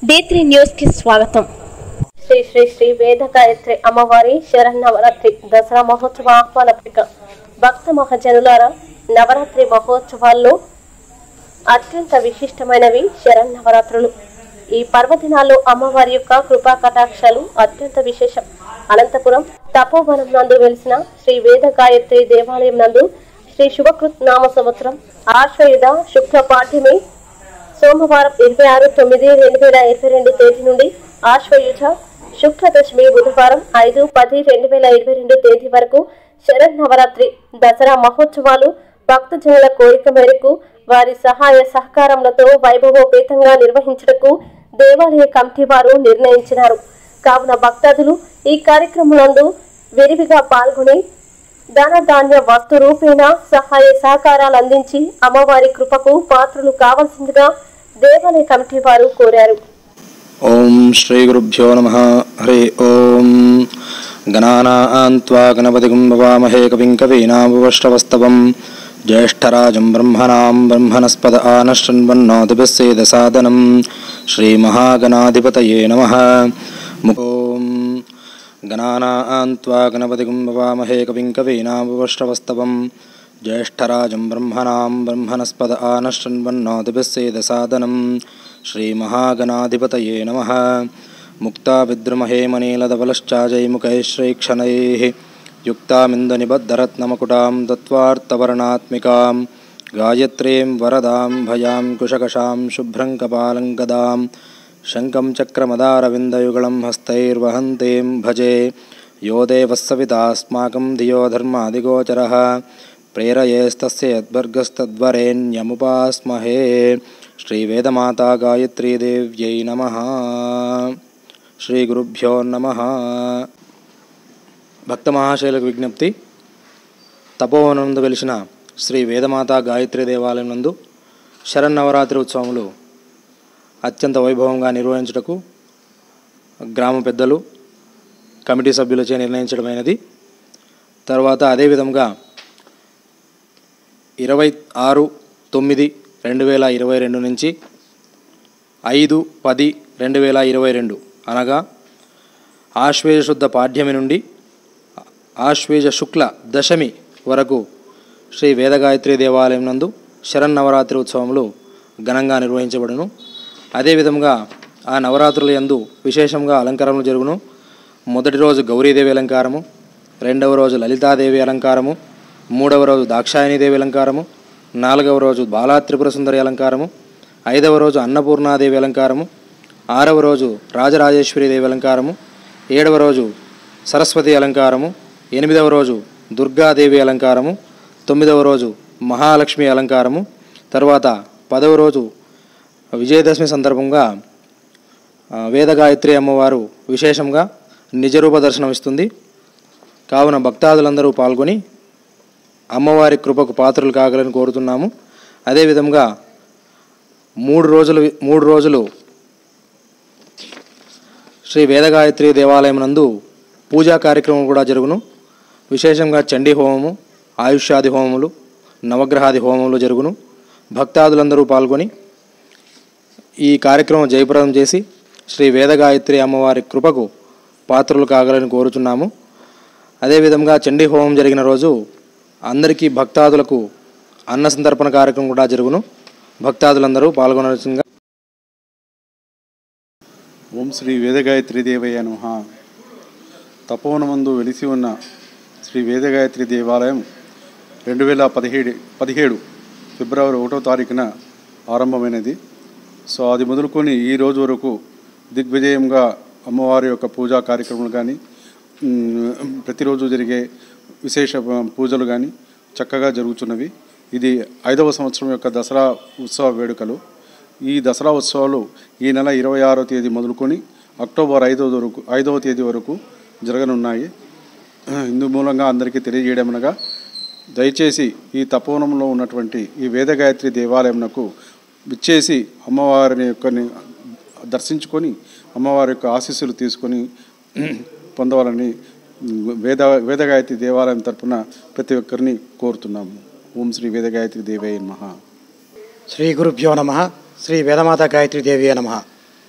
day three news కి స్వాగతం శ్రీ శ్రీ శ్రీ వేద గాయత్రి అమ్మవారి శరన్నవరాత్రి దసరా మహోత్సవ ఆహ్వాన పత్రిక భక్త మహజనులారా నవరాత్రి మహోత్సవాల్లో అత్యంత విశిష్టమైనవి శరన్నవరాత్రులు ఈ పర్వదినాల్లో అమ్మవారి యొక్క కృపా కటాక్షాలు అత్యంత విశేషం అనంతపురం తపోవనం నందు వెలిసిన శ్రీ వేద గాయత్రి దేవాలయం నందు శ్రీ శుభకృత్ నామ సంవత్సరం ఆశ్వయుధ శుక్ల పాఠ్యమి సోమవారం ఇరవై ఆరు తొమ్మిది రెండు వేల ఇరవై రెండు తేదీ నుండి ఆశ్వయుజ శుక్ల దశమి బుధవారం ఐదు పది రెండు వేల ఇరవై రెండు తేదీ వరకు శరద్ నవరాత్రి దసరా మహోత్సవాలు భక్తజనుల కోరిక మేరకు వారి సహాయ సహకారములతో వైభవోపేతంగా నిర్వహించుటకు దేవాలయ కమిటీ వారు నిర్ణయించినారు కావున భక్తాదులు ఈ కార్యక్రమం విరివిగా పాల్గొని ధన ధాన్య వస్తు రూపేణ సహాయ సహకారాలు అందించి అమ్మవారి కృపకు పాత్రలు కావాల్సిందిగా దేవాలయ కమిటీ వారు కోరారు ఓం శ్రీ గురుభ్యో నమ హరి ఓం గణానాన్వా గణపతిగుం భవామహే కవిం కవీనాముపష్టవస్తవం జ్యేష్ఠరాజం బ్రహ్మణాం బ్రహ్మణస్పద ఆనశృण्वन्नोतिभिस्सेदसादनं श्रीमहागणाधिपतये नमः ఓం గణానాన్వా గణపతిగుం భవామహే కవిం కవీనాముపష్టవస్తవం జ్యేష్ఠరాజం బ్రహ్మణాం బ్రహ్మణస్పద ఆనశృण्वन्नोतिभिस्सेदसादनं श्रीमहागणाधिपतये नमः मुक्ताविद्रुमहेमनीलधवलश्चाजैमुखैश्रैक्षणैः युक्तामिन्दनिबद्धरत्नमकुटां दत्त्वार्तवर्णात्मिकां गायत्रीं वरदां भयां कुशकशां शुभ्रं कपालं गदां शङ्खं चक्रमदारविन्दयुगलं हस्तैर्वहन्तीं भजे यो देवः सवितास्माकं धियो धर्मादिगोचरः प्रेरयेस्तस्य यद्वर्गस्तद्वरेण्यमुपास्महे శ్రీవేదమాతా గాయత్రీదేవ్యై నమ శ్రీ గురుభ్యో నమ భక్త మహాశైలకు విజ్ఞప్తి తపోవనందు వెలిసిన శ్రీ వేదమాతా గాయత్రి దేవాలయం నందు శరన్నవరాత్రి ఉత్సవములు అత్యంత వైభవంగా నిర్వహించుటకు గ్రామ పెద్దలు కమిటీ సభ్యులచే నిర్ణయించడమైనది తర్వాత అదేవిధంగా ఇరవై ఆరు తొమ్మిది రెండు వేల ఇరవై రెండు నుంచి ఐదు పది రెండు వేల ఇరవై రెండు అనగా ఆశ్వేజ శుద్ధ పాఠ్యమి నుండి ఆశ్వేజ శుక్ల దశమి వరకు శ్రీ వేదగాయత్రి దేవాలయం నందు శరన్నవరాత్రి ఉత్సవములు ఘనంగా నిర్వహించబడును అదేవిధంగా ఆ నవరాత్రుల యందు విశేషంగా అలంకరణలు జరుగును మొదటి రోజు గౌరీదేవి అలంకారము రెండవ రోజు లలితాదేవి అలంకారము మూడవ రోజు దాక్షాయణీదేవి అలంకారము నాలుగవ రోజు బాలా త్రిపుర సుందరి అలంకారము ఐదవ రోజు అన్నపూర్ణాదేవి అలంకారము ఆరవ రోజు రాజరాజేశ్వరీదేవి అలంకారము ఏడవ రోజు సరస్వతి అలంకారము ఎనిమిదవ రోజు దుర్గాదేవి అలంకారము తొమ్మిదవ రోజు మహాలక్ష్మి అలంకారము తర్వాత పదవ రోజు విజయదశమి సందర్భంగా ఆ, వేదగాయత్రి అమ్మవారు విశేషంగా నిజరూప దర్శనం ఇస్తుంది కావున భక్తాదులందరూ పాల్గొని అమ్మవారి కృపకు పాత్రలు కాగలని కోరుతున్నాము అదేవిధంగా మూడు రోజులు మూడు రోజులు శ్రీ వేదగాయత్రి దేవాలయం నందు పూజా కార్యక్రమం కూడా జరుగును విశేషంగా చండీ హోమము ఆయుష్యాది హోమములు నవగ్రహాది హోమములు జరుగును భక్తాదులందరూ పాల్గొని ఈ కార్యక్రమం జయప్రదం చేసి శ్రీ వేదగాయత్రి అమ్మవారి కృపకు పాత్రలు కాగలని కోరుచున్నాము అదేవిధంగా చండీ హోమం జరిగిన రోజు అందరికీ భక్తాదులకు అన్న సంతర్పణ కార్యక్రమం కూడా జరుగును భక్తాదులందరూ పాల్గొనవలసిందిగా ఓం శ్రీ వేదగాయత్రి దేవయ్య నమ తపోవనమందు వెలిసి ఉన్న శ్రీ వేదగాయత్రి దేవాలయం రెండు వేల పదిహేడు పదిహేడు ఫిబ్రవరి ఒకటో తారీఖున ఆరంభమైనది సో అది మొదలుకొని ఈ రోజు వరకు దిగ్విజయంగా అమ్మవారి యొక్క పూజా కార్యక్రమాలు కానీ మ్, ప్రతిరోజు జరిగే విశేష పూజలు కానీ చక్కగా జరుగుతున్నవి ఇది ఐదవ సంవత్సరం యొక్క దసరా ఉత్సవ వేడుకలు ఈ దసరా ఉత్సవాలు ఈ నెల ఇరవై ఆరో తేదీ మొదలుకొని అక్టోబర్ ఐదవ వరకు ఐదవ తేదీ వరకు జరగనున్నాయి ఇందు మూలంగా అందరికీ తెలియజేయడం అనగా దయచేసి ఈ తపోవనంలో ఉన్నటువంటి ఈ వేదగాయత్రి దేవాలయంనకు విచ్చేసి అమ్మవారిని యొక్క దర్శించుకొని అమ్మవారి యొక్క ఆశీస్సులు తీసుకొని పొందవాలని వేద వేదగాయత్రి దేవాలయం తరపున ప్రతి ఒక్కరిని కోరుతున్నాము ఓం శ్రీ వేదగాయత్రి దేవే నమః శ్రీ గురుభ్యో నమ శ్రీ వేదమాత గాయత్రి దేవి నమ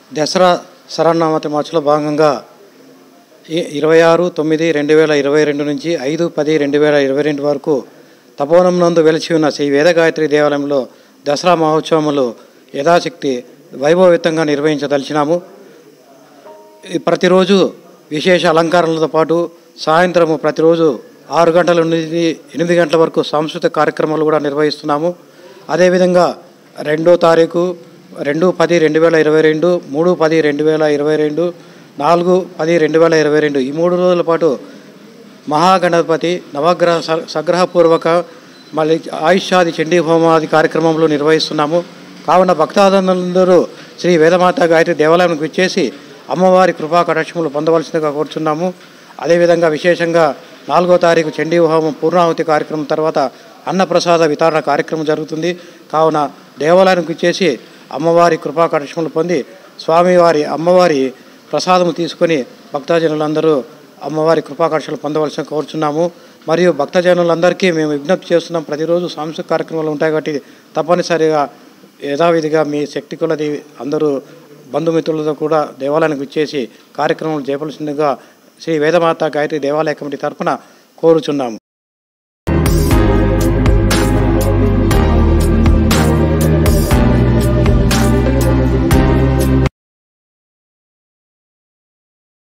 దసరా శరణామతి మార్చిలో భాగంగా ఈ ఇరవై ఆరు తొమ్మిది రెండు వేల ఇరవై రెండు నుంచి ఐదు పది రెండు వేల ఇరవై రెండు వరకు తపోవనం నందు వెలిచి ఉన్న శ్రీ వేదగాయత్రి దేవాలయంలో దసరా మహోత్సవములు యథాశక్తి వైభవయుతంగా నిర్వహించదలిచినాము ఈ ప్రతిరోజు విశేష అలంకారాలతో పాటు సాయంత్రము ప్రతిరోజు ఆరు గంటల నుండి ఎనిమిది గంటల వరకు సాంస్కృతిక కార్యక్రమాలు కూడా నిర్వహిస్తున్నాము అదేవిధంగా రెండో తారీఖు రెండు పది రెండు వేల ఇరవై రెండు మూడు పది రెండు వేల ఇరవై రెండు నాలుగు పది రెండు వేల ఇరవై రెండు ఈ మూడు రోజుల పాటు మహాగణపతి నవగ్రహ స- సగ్రహపూర్వక మళ్ళీ ఆయుష్యాది చండీ హోమాది కార్యక్రమంలో నిర్వహిస్తున్నాము కావున భక్తాదందరూ శ్రీ వేదమాత గాయత్రి దేవాలయానికి విచ్చేసి అమ్మవారి కృపా కటాక్షములు పొందవలసిందిగా కోరుచున్నాము అదేవిధంగా విశేషంగా నాలుగో తారీఖు చండీ హోమం పూర్ణాహుతి కార్యక్రమం తర్వాత అన్నప్రసాద వితరణ కార్యక్రమం జరుగుతుంది కావున దేవాలయానికి విచ్చేసి అమ్మవారి కృపా కటాక్షములు పొంది స్వామివారి అమ్మవారి ప్రసాదము తీసుకొని భక్తజనులందరూ అమ్మవారి కృపాకర్షలు పొందవలసిన కోరుచున్నాము మరియు భక్తజనులందరికీ మేము విజ్ఞప్తి చేస్తున్నాం ప్రతిరోజు సాంస్కృతిక కార్యక్రమాలు ఉంటాయి కాబట్టి తప్పనిసరిగా యథావిధిగా మీ శక్తి కొలది అందరూ బంధుమిత్రులతో కూడా దేవాలయానికి విచ్చేసి కార్యక్రమాలు చేయవలసిందిగా శ్రీ వేదమాత గాయత్రి దేవాలయ కమిటీ తరపున కోరుచున్నాము